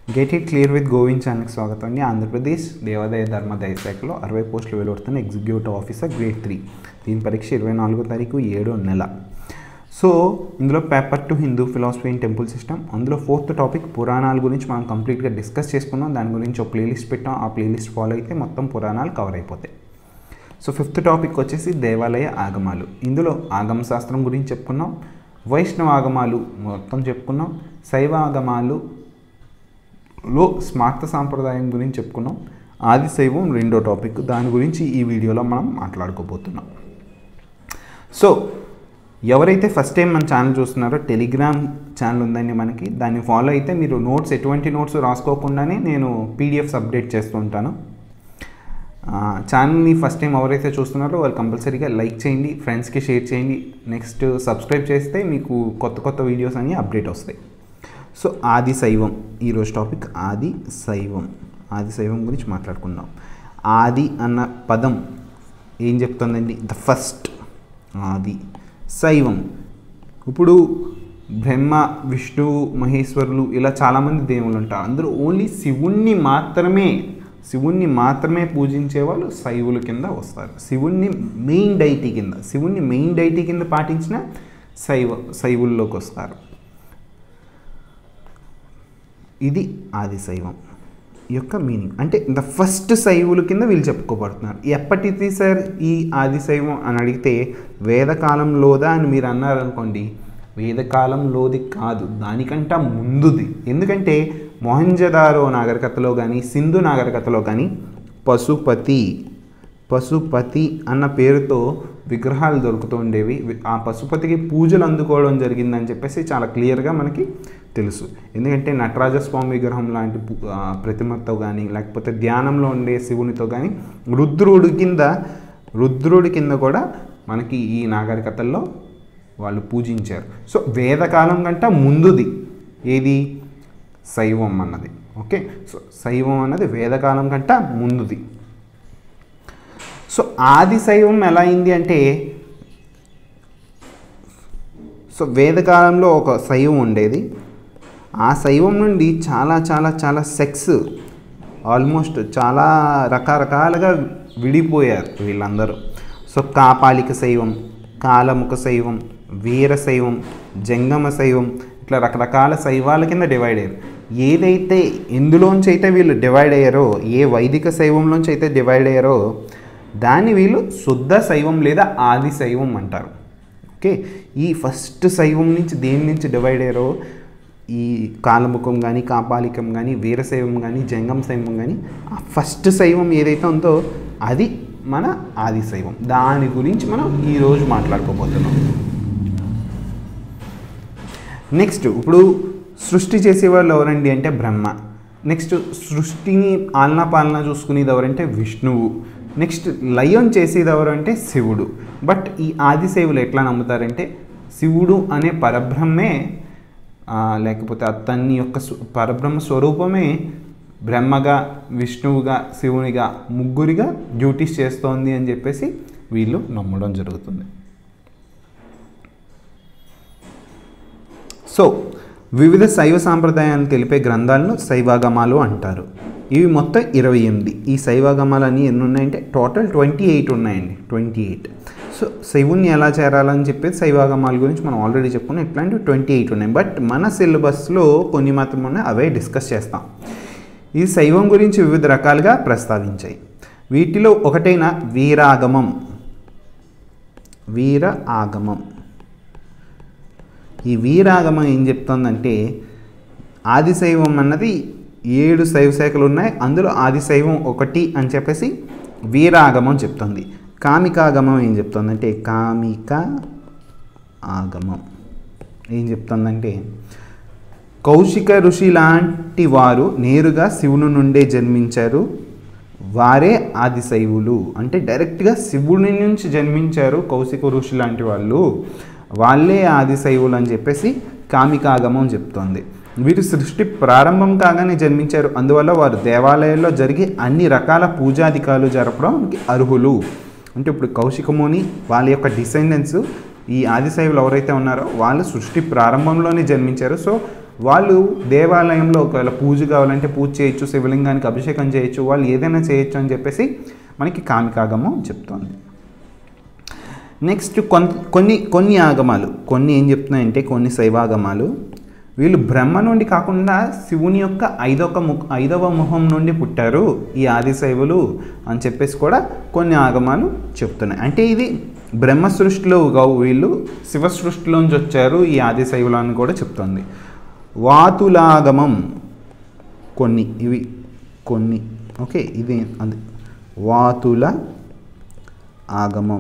get it clear with Govind ఛానల్కి స్వాగతం అండి ఆంధ్రప్రదేశ్ దేవాదాయ ధర్మదాయ శాఖలో అరవై పోస్టులు వెలువడుతున్న ఎగ్జిక్యూటివ్ ఆఫీసర్ గ్రేడ్ త్రీ దీని పరీక్ష ఇరవై నాలుగో తారీఖు ఏడో నెల సో ఇందులో paper two Hindu philosophy and temple system అందులో ఫోర్త్ టాపిక్ పురాణాల గురించి మనం కంప్లీట్గా డిస్కస్ చేసుకుందాం దాని గురించి ఒక ప్లేలిస్ట్ పెట్టాం ఆ ప్లేలిస్ట్ ఫాలో అయితే మొత్తం పురాణాలు కవర్ అయిపోతాయి సో ఫిఫ్త్ టాపిక్ వచ్చేసి దేవాలయ ఆగమాలు ఇందులో ఆగమ శాస్త్రం గురించి చెప్పుకున్నాం వైష్ణవ ఆగమాలు మొత్తం చెప్పుకున్నాం శైవ ఆగమాలు లో స్మార్త సాంప్రదాయం గురించి చెప్పుకున్నాం ఆది శైవం రెండో టాపిక్ దాని గురించి ఈ వీడియోలో మనం మాట్లాడుకోబోతున్నాం సో ఎవరైతే ఫస్ట్ టైం మన ఛానల్ చూస్తున్నారో టెలిగ్రామ్ ఛానల్ ఉందండి మనకి దాన్ని ఫాలో అయితే మీరు నోట్స్ ఎటువంటి నోట్స్ రాసుకోకుండానే నేను పీడిఎఫ్స్ అప్డేట్ చేస్తూ ఉంటాను ఛానల్ని ఫస్ట్ టైం ఎవరైతే చూస్తున్నారో వాళ్ళు కంపల్సరీగా లైక్ చేయండి ఫ్రెండ్స్కి షేర్ చేయండి నెక్స్ట్ సబ్స్క్రైబ్ చేస్తే మీకు కొత్త కొత్త వీడియోస్ అన్నీ అప్డేట్ వస్తాయి సో ఆది శైవం ఈరోజు టాపిక్ ఆది శైవం ఆది శైవం గురించి మాట్లాడుకుందాం ఆది అన్న పదం ఏం చెప్తుందండి ద ఫస్ట్ ఆది శైవం ఇప్పుడు బ్రహ్మ విష్ణువు మహేశ్వరులు ఇలా చాలామంది దేవుళ్ళు ఉంటారు అందరూ ఓన్లీ శివుణ్ణి మాత్రమే శివుణ్ణి మాత్రమే పూజించే వాళ్ళు శైవుల కింద వస్తారు శివుణ్ణి మెయిన్ డైటీ కింద శివుణ్ణి మెయిన్ డైటీ కింద పాటించిన శైవ శైవుల్లోకి వస్తారు ఇది ఆది శైవం యొక్క మీనింగ్ అంటే ద ఫస్ట్ శైవుల కింద వీళ్ళు చెప్పుకోబడుతున్నారు ఎప్పటిది సార్ ఈ ఆది శైవం అని అడిగితే వేదకాలంలోదా అని మీరు అన్నారనుకోండి వేదకాలంలోది కాదు దానికంట ముందుది ఎందుకంటే మొహంజదారో నాగరికతలో కానీ సింధు నాగరికతలో కానీ పశుపతి పశుపతి అన్న పేరుతో విగ్రహాలు దొరుకుతూ ఉండేవి ఆ పశుపతికి పూజలు అందుకోవడం జరిగిందని చెప్పేసి చాలా క్లియర్గా మనకి తెలుసు ఎందుకంటే నటరాజ స్వామి విగ్రహం లాంటి ప్రతిమతో కానీ లేకపోతే ధ్యానంలో ఉండే శివునితో కానీ రుద్రుడి కింద రుద్రుడి కింద కూడా మనకి ఈ నాగరికతల్లో వాళ్ళు పూజించారు సో వేదకాలం కంటే ముందుది ఏది శైవం అన్నది ఓకే సో శైవం అన్నది వేదకాలం కంటే ముందుది సో ఆది శైవం ఎలా అయింది అంటే సో వేదకాలంలో ఒక శైవం ఉండేది ఆ శైవం నుండి చాలా చాలా చాలా సెక్స్ ఆల్మోస్ట్ చాలా రకరకాలుగా విడిపోయారు వీళ్ళందరూ సో కాపాలిక శైవం కాలముఖ శైవం వీరశైవం జంగమ శైవం ఇట్లా రకరకాల శైవాల కింద డివైడ్ అయ్యారు ఏదైతే ఎందులోంచి అయితే వీళ్ళు డివైడ్ అయ్యారో ఏ వైదిక శైవంలోంచి అయితే డివైడ్ అయ్యారో దాన్ని వీళ్ళు శుద్ధ శైవం లేదా ఆది శైవం అంటారు ఓకే ఈ ఫస్ట్ శైవం నుంచి దేని నుంచి డివైడ్ అయ్యారో ఈ కాలముఖం కానీ కాపాలికం కానీ వీరశైవం కానీ జంగం శైవం కానీ ఆ ఫస్ట్ శైవం ఏదైతే ఉందో అది మన ఆది శైవం దాని గురించి మనం ఈరోజు మాట్లాడుకోబోతున్నాం నెక్స్ట్ ఇప్పుడు సృష్టి చేసేవాళ్ళు ఎవరండి అంటే బ్రహ్మ నెక్స్ట్ సృష్టిని ఆలన పాలన చూసుకునేది ఎవరంటే విష్ణువు నెక్స్ట్ లయం చేసేది ఎవరు అంటే శివుడు బట్ ఈ ఆదిశైవులు ఎట్లా నమ్ముతారంటే శివుడు అనే పరబ్రహ్మే లేకపోతే అతన్ని యొక్క పరబ్రహ్మ స్వరూపమే బ్రహ్మగా విష్ణువుగా శివునిగా ముగ్గురిగా డ్యూటీస్ చేస్తోంది అని చెప్పేసి వీళ్ళు నమ్మడం జరుగుతుంది సో వివిధ శైవ సాంప్రదాయాలను తెలిపే గ్రంథాలను శైవాగమాలు అంటారు ఇవి మొత్తం ఇరవై ఎనిమిది ఈ శైవాగమాలు అన్నీ ఎన్ని ఉన్నాయంటే టోటల్ ట్వంటీ ఎయిట్ ఉన్నాయండి ట్వంటీ ఎయిట్ సో శైవుని ఎలా చేరాలని చెప్పేసి శైవాగమాల గురించి మనం ఆల్రెడీ చెప్పుకున్నాం ఇట్లాంటివి ట్వంటీ ఎయిట్ ఉన్నాయి బట్ మన సిలబస్లో కొన్ని మాత్రం ఉన్నాయి అవే డిస్కస్ చేస్తాం ఈ శైవం గురించి వివిధ రకాలుగా ప్రస్తావించాయి వీటిలో ఒకటైన వీరాగమం వీర ఆగమం ఈ వీరాగమం ఏం చెప్తుందంటే ఆదిశైవం అన్నది ఏడు శైవ శాఖలు ఉన్నాయి అందులో ఆదిశైవం ఒకటి అని చెప్పేసి వీరాగమం చెప్తుంది కామికాగమం ఏం చెప్తుందంటే కామిక ఆగమం ఏం చెప్తుందంటే కౌశిక ఋషి లాంటి వారు నేరుగా శివుని నుండే జన్మించారు వారే ఆదిశైవులు అంటే డైరెక్ట్గా శివుని నుంచి జన్మించారు కౌశిక ఋషి లాంటి వాళ్ళు వాళ్ళే ఆదిశైవులు అని చెప్పేసి కామికాగమం చెప్తోంది వీరు సృష్టి ప్రారంభం కాగానే జన్మించారు అందువల్ల వారు దేవాలయాల్లో జరిగే అన్ని రకాల పూజాధికారులు జరపడానికి అర్హులు అంటే ఇప్పుడు కౌశికముని వాళ్ళ యొక్క డిసెండెన్స్ ఈ ఆదిశైవులు ఎవరైతే ఉన్నారో వాళ్ళు సృష్టి ప్రారంభంలోనే జన్మించారు సో వాళ్ళు దేవాలయంలో ఒకవేళ పూజ కావాలంటే పూజ చేయొచ్చు శివలింగానికి అభిషేకం చేయొచ్చు వాళ్ళు ఏదైనా చేయొచ్చు అని చెప్పేసి మనకి కామికాగమం చెప్తోంది నెక్స్ట్ కొంత కొన్ని కొన్ని ఆగమాలు కొన్ని ఏం చెప్తున్నాయంటే కొన్ని శైవాగమాలు వీళ్ళు బ్రహ్మ నుండి కాకుండా శివుని యొక్క ఐదొక ముఖ ఐదవ ముఖం నుండి పుట్టారు ఈ ఆదిశైవులు అని చెప్పేసి కూడా కొన్ని ఆగమాలు చెప్తున్నాయి అంటే ఇది బ్రహ్మ సృష్టిలో కావు వీళ్ళు శివ సృష్టిలోంచి వచ్చారు ఈ ఆదిశైవులు అని కూడా చెప్తుంది వాతులాగమం కొన్ని ఇవి కొన్ని ఓకే ఇది అది వాతుల ఆగమం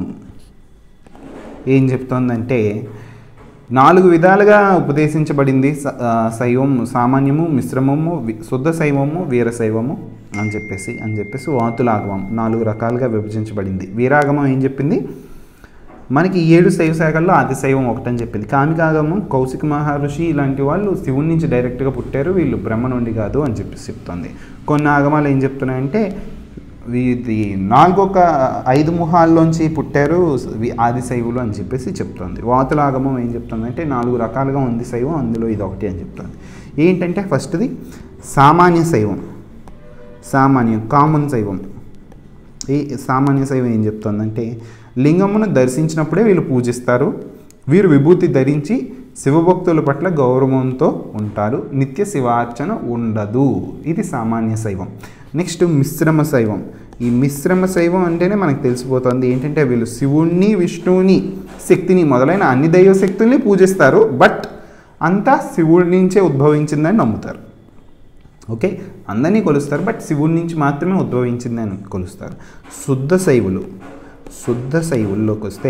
ఏం చెప్తోందంటే నాలుగు విధాలుగా ఉపదేశించబడింది స- ఆ, శైవం సామాన్యము మిశ్రమము వి- శుద్ధ శైవము వీరశైవము అని చెప్పేసి అని చెప్పేసి వాతులాగమం నాలుగు రకాలుగా విభజించబడింది వీరాగమం ఏం చెప్పింది మనకి ఏడు శైవ శాఖల్లో ఆది శైవం ఒకటని చెప్పింది కామికాగమం కౌశిక మహర్షి ఇలాంటి వాళ్ళు శివుని నుంచి డైరెక్ట్గా పుట్టారు వీళ్ళు బ్రహ్మ నుండి కాదు అని చెప్పేసి చెప్తుంది కొన్ని ఆగమాలు ఏం చెప్తున్నాయంటే ఇది నాలుగొక ఐదు ముహాల్లోంచి పుట్టారు వి- ఆది శైవులు అని చెప్పేసి చెప్తుంది వాతుల ఆగమం ఏం చెప్తుంది అంటే నాలుగు రకాలుగా ఉంది శైవం అందులో ఇది ఒకటి అని చెప్తుంది ఏంటంటే ఫస్ట్ది సామాన్య శైవం సామాన్యం కామన్ శైవం ఈ సామాన్య శైవం ఏం చెప్తుందంటే లింగమును దర్శించినప్పుడే వీళ్ళు పూజిస్తారు వీరు విభూతి ధరించి శివభక్తుల పట్ల గౌరవంతో ఉంటారు నిత్య శివార్చన ఉండదు ఇది సామాన్య శైవం నెక్స్ట్ మిశ్రమ శైవం ఈ మిశ్రమ శైవం అంటేనే మనకు తెలిసిపోతుంది ఏంటంటే వీళ్ళు శివుణ్ణి విష్ణువుని శక్తిని మొదలైన అన్ని దైవ శక్తుల్ని పూజిస్తారు బట్ అంతా శివుడి నుంచే ఉద్భవించిందని నమ్ముతారు ఓకే అందరినీ కొలుస్తారు బట్ శివుడి నుంచి మాత్రమే ఉద్భవించిందని కొలుస్తారు శుద్ధ శైవులు శుద్ధ శైవుల్లోకి వస్తే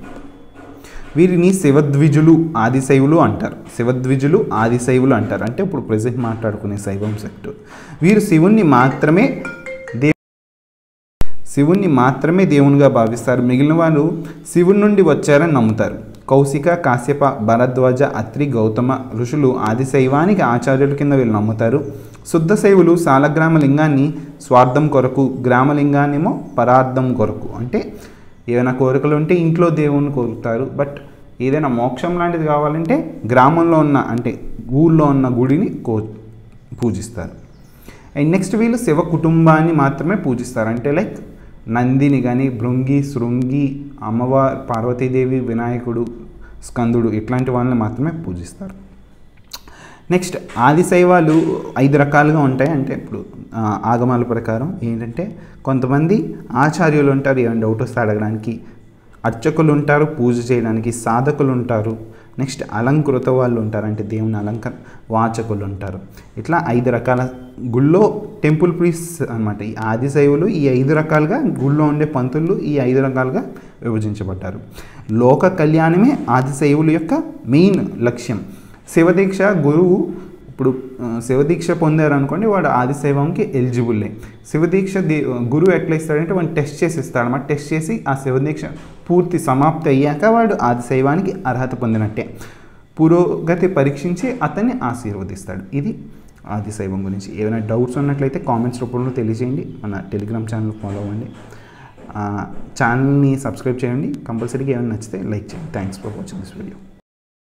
వీరిని శివద్విజులు ఆదిశైవులు అంటారు శివద్విజులు ఆదిశైవులు అంటారు అంటే ఇప్పుడు ప్రజెంట్ మాట్లాడుకునే శైవం సెక్టు వీరు శివుణ్ణి మాత్రమే దే శివుణ్ణి మాత్రమే దేవునిగా భావిస్తారు మిగిలిన వాళ్ళు శివుని నుండి వచ్చారని నమ్ముతారు కౌశిక కాశ్యప భరద్వాజ అత్రి గౌతమ ఋషులు ఆదిశైవానికి ఆచార్యుల కింద వీళ్ళు నమ్ముతారు శుద్ధ శైవులు సాలగ్రామ లింగాన్ని స్వార్థం కొరకు గ్రామలింగాన్నేమో పరార్థం కొరకు అంటే ఏమైనా కోరికలు ఉంటే ఇంట్లో దేవుణ్ణి కోరుతారు బట్ ఏదైనా మోక్షం లాంటిది కావాలంటే గ్రామంలో ఉన్న అంటే ఊళ్ళో ఉన్న గుడిని కో పూజిస్తారు అండ్ నెక్స్ట్ వీళ్ళు శివ కుటుంబాన్ని మాత్రమే పూజిస్తారు అంటే లైక్ నందిని కానీ భృంగి శృంగి అమ్మవారు పార్వతీదేవి వినాయకుడు స్కందుడు ఇట్లాంటి వాళ్ళని మాత్రమే పూజిస్తారు నెక్స్ట్ ఆదిశైవాలు ఐదు రకాలుగా ఉంటాయి అంటే ఇప్పుడు ఆ, ఆగమాల ప్రకారం ఏంటంటే కొంతమంది ఆచార్యులు ఉంటారు ఏమైనా డౌట్ వస్తే అడగడానికి అర్చకులు ఉంటారు పూజ చేయడానికి సాధకులు ఉంటారు నెక్స్ట్ అలంకృత వాళ్ళు ఉంటారు అంటే దేవుని అలంకర వాచకులు ఉంటారు ఇట్లా ఐదు రకాల గుళ్ళో టెంపుల్ ప్రీస్ అనమాట ఈ ఆదిశైవులు ఈ ఐదు రకాలుగా గుళ్ళో ఉండే పంతులు ఈ ఐదు రకాలుగా విభజించబడ్డారు లోక కళ్యాణమే ఆదిశైవుల యొక్క మెయిన్ లక్ష్యం శివదీక్ష గురువు ఇప్పుడు ఆ, శివదీక్ష పొందారు అనుకోండి వాడు ఆదిశైవంకి ఎలిజిబుల్లే శివదీక్ష ది గురువు ఎట్లా ఇస్తాడంటే వాడిని టెస్ట్ చేసి ఇస్తాడన్నమాట టెస్ట్ చేసి ఆ శివదీక్ష పూర్తి సమాప్తి అయ్యాక వాడు ఆదిశైవానికి అర్హత పొందినట్టే పురోగతి పరీక్షించి అతన్ని ఆశీర్వదిస్తాడు ఇది ఆదిశైవం గురించి ఏమైనా డౌట్స్ ఉన్నట్లయితే కామెంట్స్ రూపంలో తెలియజేయండి మన టెలిగ్రామ్ ఛానల్ ఫాలో అవ్వండి ఆ, ఛానల్ని సబ్స్క్రైబ్ చేయండి కంపల్సరీగా ఏమైనా నచ్చితే లైక్ చేయండి thanks for watching this video